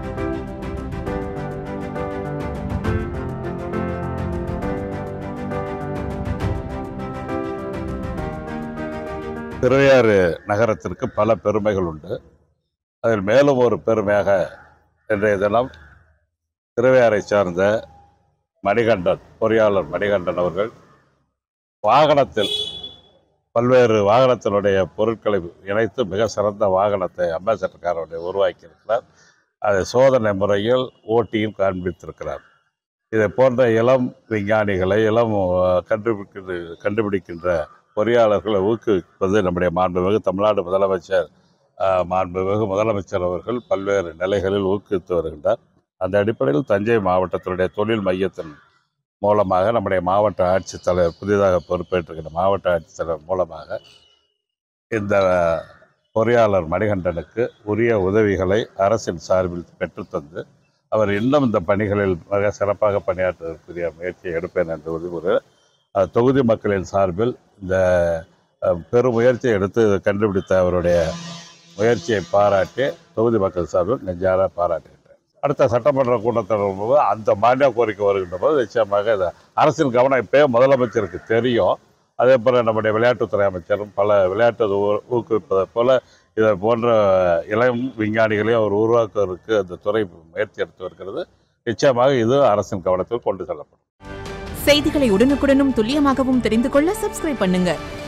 திருவையாறு நகரத்திற்கு பல பெருமைகள் உண்டு அதில் மேலும் ஒரு பெருமையாக இன்றைய தினம் திருவையாறை சார்ந்த மணிகண்டன் பொறியாளர் மணிகண்டன் அவர்கள் வாகனத்தில் பல்வேறு வாகனத்தினுடைய பொருட்களை இணைத்து மிக சிறந்த வாகனத்தை அம்பாசடர் காரோடைய உருவாக்கியிருக்கிறார் அதை சோதனை முறையில் ஓட்டியும் காண்பித்திருக்கிறார் இதை போன்ற இளம் விஞ்ஞானிகளை இளம் அஹ், கண்டுபிடிக்கின்ற கண்டுபிடிக்கின்ற பொறியாளர்களை ஊக்குவிப்பது நம்முடைய மாண்புமிகு தமிழ்நாடு முதலமைச்சர் அஹ், மாண்புமிகு முதலமைச்சர் அவர்கள் பல்வேறு நிலைகளில் ஊக்குவித்து வருகின்றார் அந்த அடிப்படையில் தஞ்சை மாவட்டத்தினுடைய தொழில் மையத்தின் மூலமாக நம்முடைய மாவட்ட ஆட்சித்தலைவர் புதிதாக பொறுப்பேற்றுகிற மாவட்ட ஆட்சித்தலைவர் மூலமாக இந்த பொறியாளர் மணிகண்டனுக்கு உரிய உதவிகளை அரசின் சார்பில் பெற்றுத்தந்து அவர் இன்னும் இந்த பணிகளில் மிக சிறப்பாக பணியாற்றுவதற்குரிய முயற்சியை எடுப்பேன் என்று உறுதிமொழி அஹ், தொகுதி மக்களின் சார்பில் இந்த அஹ், பெரும் முயற்சியை எடுத்து இதை கண்டுபிடித்த அவருடைய முயற்சியை பாராட்டி தொகுதி மக்கள் சார்பில் நெஞ்சார பாராட்டுகின்றேன் அடுத்த சட்டமன்ற கூட்டத்தொடர் போது அந்த மானிய கோரிக்கை வருகின்ற போது நிச்சயமாக இது அரசின் கவனம் இப்போயே முதலமைச்சருக்கு தெரியும் அதே போல் நம்முடைய விளையாட்டுத்துறை அமைச்சரும் பல விளையாட்டு ஊ- ஊக்குவிப்பதைப் போல இதை போன்ற இளம் விஞ்ஞானிகளையும் அவர் உருவாக்குவதற்கு அந்த துறை முயற்சி எடுத்து வருகிறது நிச்சயமாக இது அரசின் கவனத்தில் கொண்டு செல்லப்படும் செய்திகளை உடனுக்குடனும் துல்லியமாகவும் தெரிந்து கொள்ள சப்ஸ்கிரைப் பண்ணுங்க